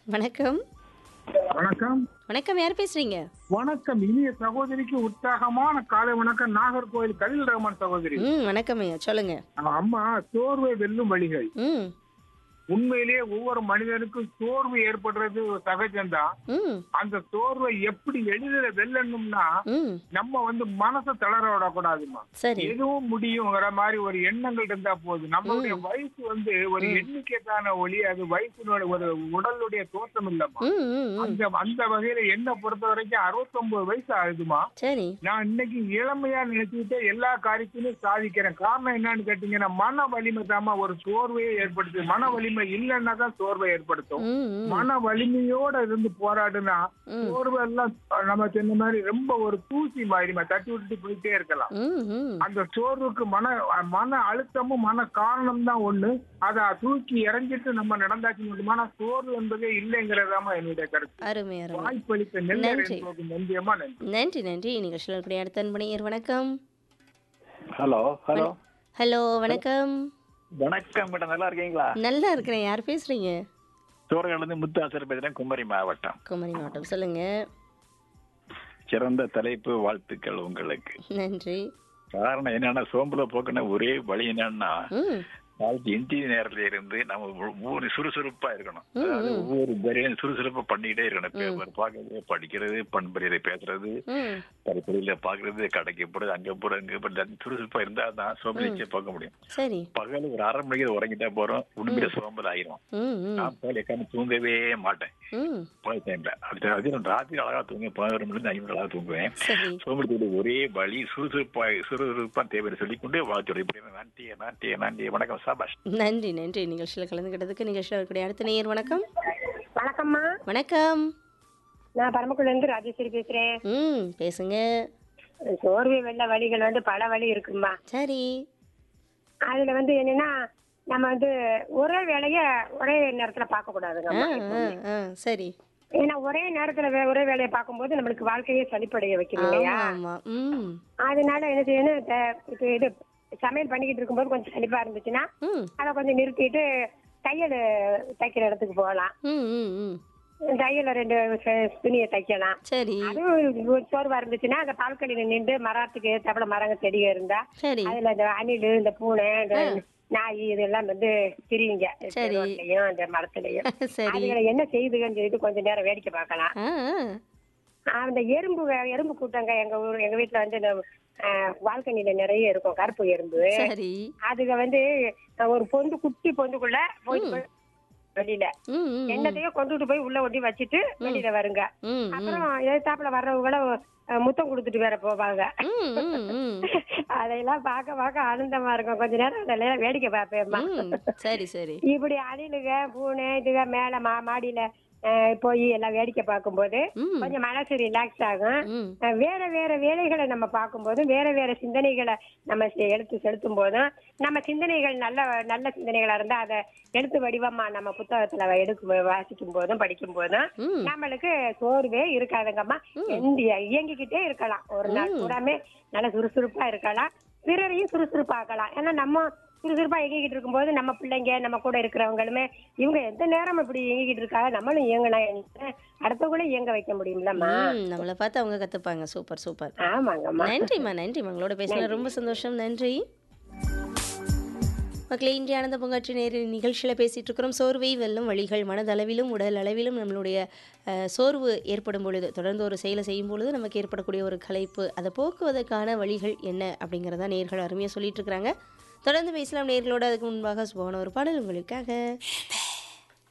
வணக்கம் வணக்கம் வணக்கம் யார் பேசுறீங்க வணக்கம் இனிய சகோதரிக்கு உற்சாகமான காலை வணக்கம் நாகர்கோவில் கலில் ரஹ்மான் சகோதரி ம் வணக்கம் ஐயா சொல்லுங்க அம்மா சோர்வை வெல்லும் வழிகள் ம் உண்மையிலேயே ஒவ்வொரு மனிதனுக்கும் சோர்வு ஏற்படுறது சகஜம்தான் ம் அந்த சோர்வை எப்படி எளிதில் வெல்லணும்னா ம் நம்ம வந்து மனசை தளர விடக்கூடாதுமா சரி எதுவும் முடியுங்கிற மாதிரி ஒரு எண்ணங்கள் இருந்தா போதும் நம்மளுடைய வயசு வந்து ஒரு எண்ணிக்கைக்கான ஒளி அது வயசுனோட ஒரு உடலுடைய தோற்றம் இல்லம்மா ம் ம் ம் அந்த அந்த வகையில என்ன பொறுத்த வரைக்கும் 69 வயசு ஆகுதுமா சரி நான் இன்னைக்கு இளமையா நினைச்சுக்கிட்டு எல்லா காரியத்திலும் சாதிக்கிறேன் காரணம் என்னன்னு கேட்டீங்கன்னா மன வலிமை தாமா ஒரு சோர்வையை ஏற்படுத்துது மன வலிமை இல்லைன்னா தான் சோர்வை ஏற்படுத்தும் ம் ம் மன வலிமையோட இருந்து போராடுனா ம். சோர்வு எல்லாம் நம்ம சொன்ன மாதிரி ரொம்ப ஒரு தூசி மாதிரி தட்டி விட்டுட்டு போயிட்டே இருக்கலாம் ம் ம் அந்த சோர்வுக்கு மன மன அழுத்தமும் மன காரணம் தான் ஒண்ணு அதை தூக்கி இறங்கிட்டு நம்ம நடந்தாச்சு மன சோர்வு என்பதே இல்லைங்கிறதாமா என்னுடைய கருத்து அருமை அருமை வாய்ப்பளித்த நன்றி. நெல் நன்றியம்மா நன்றி நன்றி நன்றி நிகழ்ச்சியில் இருக்கக்கூடிய அடுத்த அன்பனையர் வணக்கம் ஹலோ ஹலோ ஹலோ வணக்கம் வணக்கம் மேடம் நல்லா இருக்கீங்களா நல்லா இருக்கிறேன் யார் பேசுறீங்க சோழர்லேருந்து முத்தாசர் பேசுறேன் குமரி மாவட்டம் குமரி மாவட்டம் சொல்லுங்க சிறந்த தலைப்பு வாழ்த்துக்கள் உங்களுக்கு நன்றி காரணம் என்னன்னா சோம்பல போக்குன ஒரே வழி என்னன்னா ம் வாழ்க்கை இந்திய நேரத்துல இருந்து நம்ம ஒவ்வொரு சுறுசுறுப்பா இருக்கணும் ம், அதாவது ம். ஒவ்வொரு பேரையும் சுறுசுறுப்பா பண்ணிக்கிட்டே இருக்கணும் பேப்பர் பார்க்கறது படிக்கிறது பண்புரையில பேசுறது ம் படிப்படியில பாக்குறது கடைக்கு போறது அங்க போறது அங்க போறது சுறுசுறுப்பா இருந்தா தான் சோம்பல் நிச்சயம் பார்க்க முடியும் சரி பகல் ஒரு அரை மணிக்கு உறங்கிட்டா போறோம் உண்மையில சோம்பல் ஆயிரும் ம் ம் நான் பகல் உட்காந்து தூங்கவே மாட்டேன் ம் பகல் டைம்ல அடுத்த அது நான் ராத்திரி அழகா தூங்குவேன் பதினோரு மணி ஐந்து மணி அழகா தூங்குவேன் சரி சோம்பலுக்கு ஒரே வழி சுறுசுறுப்பா சுறுசுறுப்பா தேவையை சொல்லிக்கொண்டு வாழ்த்துறை நன்றி நன்றி நன்றி வணக்கம் சாபாஷ் நன்றி நன்றி நிகழ்ச்சியில் கலந்துக்கிட்டதுக்கு நிகழ்ச்சியில் இருக்கக்கூடிய அடுத்த நேயர் வணக்கம் வணக்கம்மா வணக்கம் நான் பரமக்குள்ள இருந்து ராஜேஸ்வரி பேசுறேன் ம் பேசுங்க சோர்வு வெள்ள வழிகள் வந்து பல வழி இருக்குமா சரி அதுல வந்து என்னன்னா நம்ம வந்து ஒரே வேலைய ஒரே நேரத்துல பார்க்க ஆ கூடாதுங்க ஆ ஆ சரி ஏன்னா ஒரே நேரத்துல வே- ஒரே வேலையை பார்க்கும்போது நம்மளுக்கு வாழ்க்கையே சளிப்படைய வைக்கும் இல்லையா ஆமா ஆமா ம் அதனால என்ன செய்யணும் த- இது இது சமையல் பண்ணிக்கிட்டு இருக்கும்போது கொஞ்சம் சளிப்பா இருந்துச்சுன்னா ம் அதை கொஞ்சம் நிறுத்திட்டு தையல் தைக்கிற இடத்துக்கு போகலாம் ம் ம் ம் தையல ரெண்டு ச- துணியை தைக்கலாம் சரி அதுவும் சோர்வா இருந்துச்சுன்னா அந்த பால்கனியில நின்று மரத்துக்கு தப்பல மரங்க செடிக இருந்தா சரி அதுல இந்த அணிலு இந்த பூனை இந்த நாய் இதெல்லாம் வந்து திரியுங்க சரி. ரோட்லயும் இந்த மரத்துலயும் சரி அதுகளை என்ன செய்யுதுன்னு சொல்லிட்டு கொஞ்ச நேரம் வேடிக்கை பார்க்கலாம் ஆ ஆ. அந்த எறும்பு வே- எறும்பு கூட்டங்க எங்க ஊர் எங்க வீட்டுல வந்து இந்த பால்கனியில நிறைய இருக்கும் கருப்பு எறும்பு சரி அதுக வந்து ஒரு பொந்து குட்டி பொந்துக்குள்ள போயிட்டு போய் வெளியில ம் ம் ம். என்னத்தையும் கொண்டுட்டு போய் உள்ள ஒட்டி வச்சுட்டு வெளியில வருங்க ம் ம் அப்புறம் எதிர்த்தாப்புல வர்றவங்கள அஹ், முத்தம் கொடுத்துட்டு வேற போவாங்க ம் ம் ம் அதையெல்லாம் பார்க்க பார்க்க ஆனந்தமா இருக்கும் கொஞ்ச நேரம் அதெல்லாம் வேடிக்கை பார்ப்பேம்மா ம் சரி சரி இப்படி அணிலுக பூனை இதுக மேல மா மாடியில அஹ், போய் எல்லாம் வேடிக்கை பார்க்கும்போது ம் கொஞ்சம் மனசு ரிலாக்ஸ் ஆகும் ம் அஹ், வேற வேற வேலைகளை நம்ம பார்க்கும்போதும் வேற வேற சிந்தனைகளை நம்ம செ- எடுத்து செலுத்தும் போதும் நம்ம சிந்தனைகள் நல்ல நல்ல சிந்தனைகளா இருந்தா அதை எழுத்து வடிவமா நம்ம புத்தகத்துல எடுக்கும் வாசிக்கும் போதும் படிக்கும் போதும் ம் நம்மளுக்கு சோர்வே இருக்காதுங்கம்மா எந்த- இயங்கிக்கிட்டே இருக்கலாம் ஒரு நாள் கூடாமே நல்ல சுறுசுறுப்பா இருக்கலாம் பிறரையும் சுறுசுறுப்பாக்கலாம் ஏன்னா நம்ம சுறுசுறுப்பா இயங்கிக்கிட்டு இருக்கும்போது நம்ம பிள்ளைங்க நம்ம கூட இருக்கிறவங்களுமே இவங்க எந்த நேரம் இப்படி இயங்கிக்கிட்டு இருக்காங்க நம்மளும் இயங்கலாம் அடுத்தவங்களும் இயங்க வைக்க முடியும்லம்மா ம் நம்மளை பார்த்து அவங்க கத்துப்பாங்க சூப்பர் சூப்பர் ஆமாங்கம்மா நன்றிம்மா நன்றிம்மா உங்களோட பேசின ரொம்ப சந்தோஷம் நன்றி மக்களே இன்றைய ஆனந்த பூங்காற்றி நேர நிகழ்ச்சியில் பேசிகிட்டு இருக்கிறோம் சோர்வை வெல்லும் வழிகள் மனதளவிலும் உடல் அளவிலும் நம்மளுடைய அஹ், சோர்வு ஏற்படும் பொழுது தொடர்ந்து ஒரு செயலை செய்யும் பொழுது நமக்கு ஏற்படக்கூடிய ஒரு களைப்பு அதை போக்குவதற்கான வழிகள் என்ன அப்படிங்கிறத நேர்கள் அருமையாக சொல்லிட்டு இருக்கிறாங்க தொடர்ந்து பேசலாம் நேர்களோட அதுக்கு முன்பாக சுபமான ஒரு பாடல் உங்களுக்காக